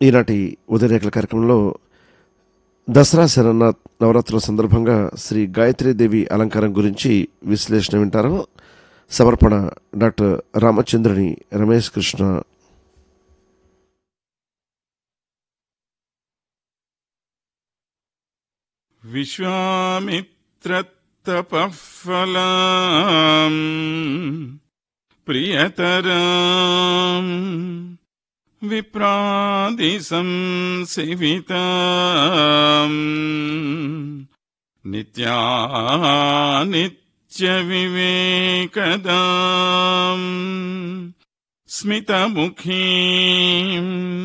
ఈనాటి ఉదయరేఖల కార్యక్రమంలో దసరా శరణ నవరాత్రుల సందర్భంగా శ్రీ గాయత్రీదేవి అలంకారం గురించి విశ్లేషణ వింటారు సమర్పణ డాక్టర్ రామచంద్రుని రమేష్ కృష్ణ విశ్వామిత్రతపఃఫలాం ప్రియతరాం విప్రాదిసంసేవితాం నిత్యానిత్యవివేకదాం స్మితముఖీం